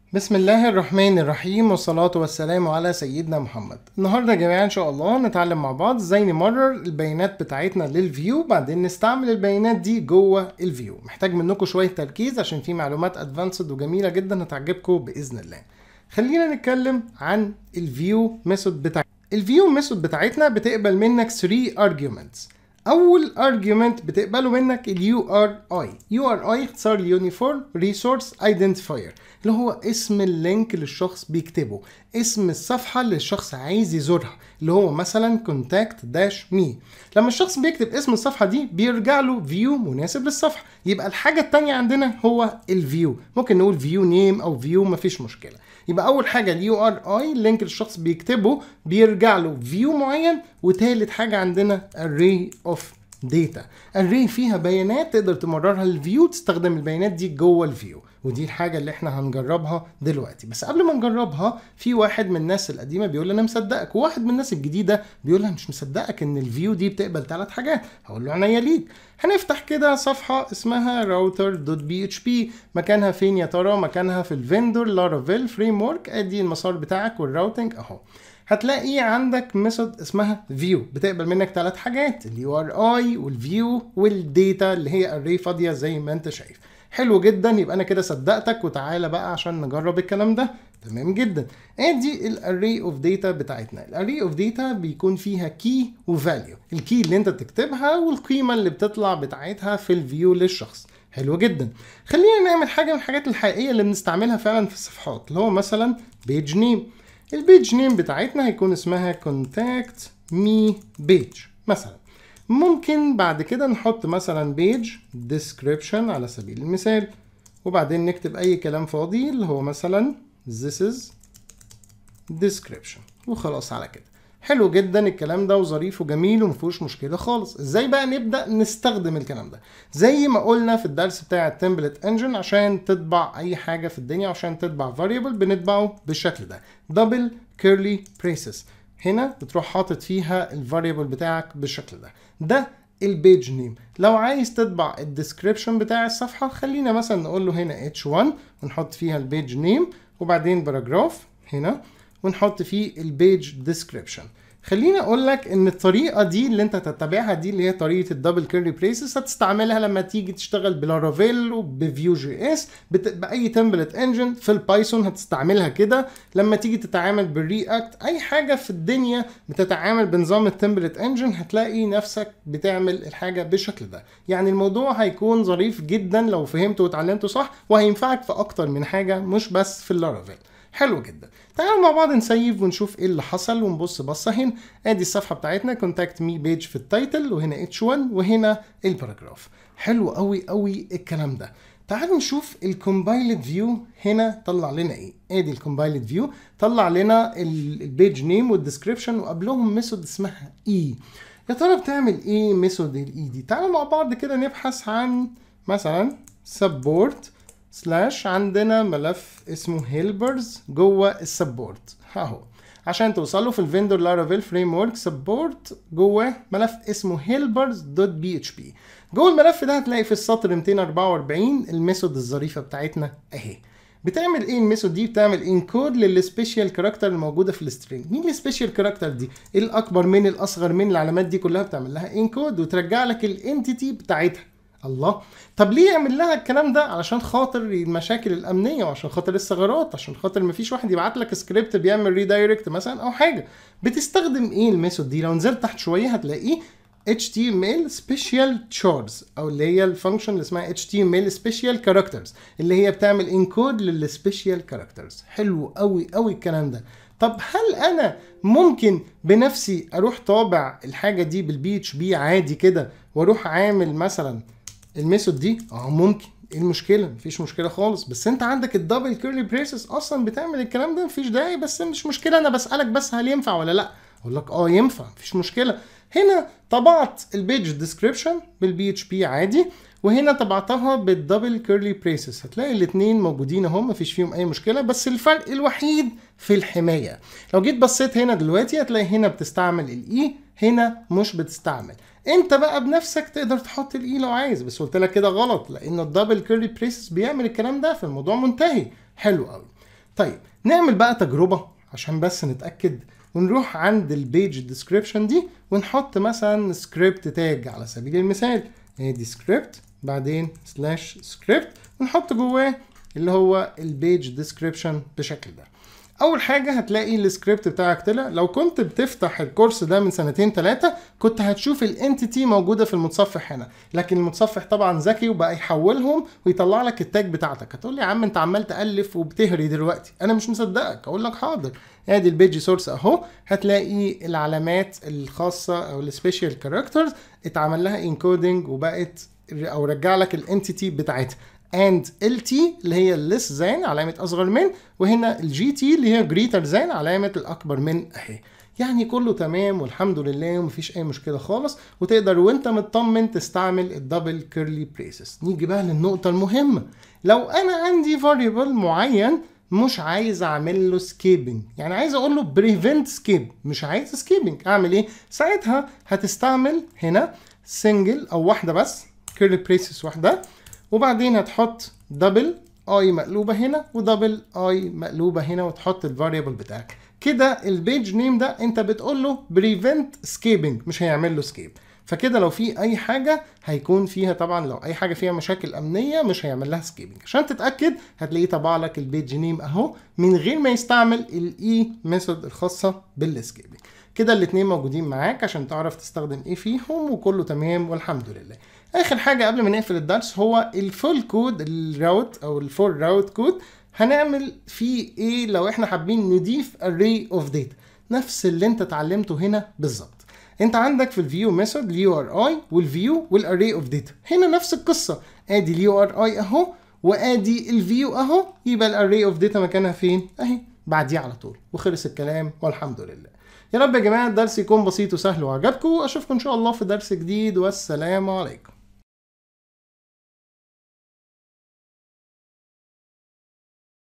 بسم الله الرحمن الرحيم والصلاة والسلام على سيدنا محمد النهاردة يا جماعة إن شاء الله نتعلم مع بعض ازاي نمرر البيانات بتاعتنا للفيو بعدين نستعمل البيانات دي جوه الفيو محتاج منكم شوية تركيز عشان في معلومات ادفانسد وجميلة جدا هتعجبكم بإذن الله خلينا نتكلم عن الفيو ميثود بتاعتنا الفيو ميثود بتاعتنا بتقبل منك 3 arguments اول argument بتقبله منك اليو ار اي يو ار اي اختصار اليونيفورم ريسورس ايدنتيفاير اللي هو اسم اللينك اللي الشخص بيكتبه اسم الصفحه اللي الشخص عايز يزورها اللي هو مثلا كونتاكت داش مي لما الشخص بيكتب اسم الصفحه دي بيرجع له فيو مناسب للصفحه يبقى الحاجه التانية عندنا هو الفيو ممكن نقول فيو نيم او فيو مفيش مشكله يبقى اول حاجه اليو ار اي اللينك اللي الشخص بيكتبه بيرجع له فيو معين وتالت حاجه عندنا array of data array فيها بيانات تقدر تمررها للفيو تستخدم البيانات دي جوه الفيو ودي الحاجة اللي احنا هنجربها دلوقتي بس قبل ما نجربها في واحد من الناس القديمة بيقول انا مصدقك وواحد من الناس الجديدة بيقول انا مش مصدقك ان الفيو دي بتقبل ثلاث حاجات هقول له عينيا ليك هنفتح كده صفحة اسمها router.php مكانها فين يا ترى مكانها في الفندور لارافيل فريم ورك ادي المسار بتاعك والراوتنج اهو هتلاقي عندك ميثود اسمها فيو بتقبل منك ثلاث حاجات اليو ار اي والفيو والديتا اللي هي اري فاضيه زي ما انت شايف حلو جدا يبقى انا كده صدقتك وتعالى بقى عشان نجرب الكلام ده تمام جدا ادي الاري اوف داتا بتاعتنا الاري اوف داتا بيكون فيها كي وفاليو الكي اللي انت بتكتبها والقيمه اللي بتطلع بتاعتها في الفيو للشخص حلو جدا خلينا نعمل حاجه من الحاجات الحقيقيه اللي بنستعملها فعلا في الصفحات اللي هو مثلا بيج نيم البيج نيم بتاعتنا هيكون اسمها contact me page مثلا ممكن بعد كده نحط مثلا بيج description على سبيل المثال وبعدين نكتب اي كلام فاضي اللي هو مثلا this is description وخلاص على كده حلو جدا الكلام ده وظريف وجميل ومفيهوش مشكله خالص ازاي بقى نبدا نستخدم الكلام ده زي ما قلنا في الدرس بتاع التمبلت انجن عشان تطبع اي حاجه في الدنيا عشان تطبع فاريبل بنطبعه بالشكل ده دبل كيرلي بريسز هنا بتروح حاطط فيها الفاريبل بتاعك بالشكل ده ده البيج نيم لو عايز تطبع الديسكريبشن بتاع الصفحه خلينا مثلا نقول له هنا h1 ونحط فيها البيج نيم وبعدين باراجراف هنا ونحط فيه البيج ديسكريبشن خليني اقول لك ان الطريقه دي اللي انت تتبعها دي اللي هي طريقه الدبل كيرلي بريسز هتستعملها لما تيجي تشتغل بلارافيل وبفيو جي اس باي تمبلت انجن في البايثون هتستعملها كده لما تيجي تتعامل بالرياكت اي حاجه في الدنيا بتتعامل بنظام التمبلت انجن هتلاقي نفسك بتعمل الحاجه بالشكل ده يعني الموضوع هيكون ظريف جدا لو فهمته واتعلمته صح وهينفعك في اكتر من حاجه مش بس في اللارافيل حلو جدا تعالوا مع بعض نسيف ونشوف ايه اللي حصل ونبص بصه هنا ادي الصفحه بتاعتنا كونتاكت مي بيج في التايتل وهنا اتش 1 وهنا الباراجراف حلو قوي قوي الكلام ده تعالوا نشوف الكومبايلد فيو هنا طلع لنا ايه ادي الكومبايلد فيو طلع لنا البيج نيم والديسكريبشن وقبلهم ميثود اسمها اي يا ترى بتعمل ايه ميثود الاي دي تعالوا مع بعض كده نبحث عن مثلا سبورت سلاش عندنا ملف اسمه هيلبرز جوه السبورت اهو عشان توصلوا في الفندور لارافيل فريم ورك سبورت جوه ملف اسمه هيلبرز دوت بي اتش بي جوه الملف ده هتلاقي في السطر 244 الميثود الظريفه بتاعتنا اهي بتعمل ايه الميثود دي بتعمل انكود للسبيشال كاركتر الموجوده في السترينج مين السبيشال كاركتر دي ايه الاكبر من الاصغر من العلامات دي كلها بتعمل لها انكود وترجع لك الانتيتي بتاعتها الله طب ليه يعمل لها الكلام ده علشان خاطر المشاكل الامنيه وعشان خاطر الثغرات عشان خاطر مفيش واحد يبعت لك سكريبت بيعمل ريدايركت مثلا او حاجه بتستخدم ايه الميثود دي لو نزلت تحت شويه هتلاقيه HTML special chars او اللي هي الفانكشن اللي اسمها HTML special characters اللي هي بتعمل انكود للسبيشال كاركترز حلو قوي قوي الكلام ده طب هل انا ممكن بنفسي اروح طابع الحاجه دي بالبي اتش بي عادي كده واروح عامل مثلا الميثود دي اه ممكن ايه المشكله مفيش مشكله خالص بس انت عندك الدبل كيرلي بريسز اصلا بتعمل الكلام ده مفيش داعي بس مش مشكله انا بسالك بس هل ينفع ولا لا اقول لك اه ينفع مفيش مشكله هنا طبعت البيج ديسكريبشن بالبي اتش بي عادي وهنا طبعتها بالدبل كيرلي بريسز هتلاقي الاثنين موجودين اهو مفيش فيهم اي مشكله بس الفرق الوحيد في الحمايه لو جيت بصيت هنا دلوقتي هتلاقي هنا بتستعمل الاي هنا مش بتستعمل انت بقى بنفسك تقدر تحط الاي لو عايز بس قلت لك كده غلط لان الدبل كيرلي بريسز بيعمل الكلام ده فالموضوع منتهي حلو قوي طيب نعمل بقى تجربه عشان بس نتاكد ونروح عند البيج ديسكريبشن دي ونحط مثلا سكريبت تاج على سبيل المثال ادي سكريبت بعدين سلاش سكريبت ونحط جواه اللي هو البيج ديسكريبشن بالشكل ده اول حاجه هتلاقي السكريبت بتاعك طلع لو كنت بتفتح الكورس ده من سنتين ثلاثه كنت هتشوف الانتيتي موجوده في المتصفح هنا لكن المتصفح طبعا ذكي وبقى يحولهم ويطلع لك التاج بتاعتك هتقول لي يا عم انت عمال تالف وبتهري دلوقتي انا مش مصدقك اقول لك حاضر ادي البيج سورس اهو هتلاقي العلامات الخاصه او السبيشال كاركترز اتعمل لها انكودنج وبقت او رجع لك الانتيتي بتاعتها and lt اللي هي less than علامة أصغر من وهنا الجي تي اللي هي greater than علامة الأكبر من أهي يعني كله تمام والحمد لله ومفيش أي مشكلة خالص وتقدر وأنت مطمن تستعمل الدبل كيرلي بريسز نيجي بقى للنقطة المهمة لو أنا عندي variable معين مش عايز اعمل له سكيبنج يعني عايز اقول له بريفنت سكيب مش عايز سكيبنج اعمل ايه ساعتها هتستعمل هنا سنجل او واحده بس كيرلي بريسز واحده وبعدين هتحط دبل اي مقلوبه هنا ودبل اي مقلوبه هنا وتحط الفاريبل بتاعك كده البيج نيم ده انت بتقول له بريفنت سكيبنج مش هيعمل له سكيب فكده لو في اي حاجه هيكون فيها طبعا لو اي حاجه فيها مشاكل امنيه مش هيعمل لها سكيبنج عشان تتاكد هتلاقيه طبع لك البيج نيم اهو من غير ما يستعمل الاي ميثود الخاصه بالسكيبنج كده الاتنين موجودين معاك عشان تعرف تستخدم ايه فيهم وكله تمام والحمد لله اخر حاجه قبل ما نقفل الدرس هو الفول كود الراوت او الفور راوت كود هنعمل فيه ايه لو احنا حابين نضيف array اوف data نفس اللي انت اتعلمته هنا بالظبط انت عندك في الفيو ميثود اليو ار اي والفيو والاري اوف داتا هنا نفس القصه ادي اليو ار اي اهو وادي الفيو اهو يبقى الاري اوف داتا مكانها فين اهي بعديه على طول وخلص الكلام والحمد لله يا رب يا جماعه الدرس يكون بسيط وسهل وعجبكم اشوفكم ان شاء الله في درس جديد والسلام عليكم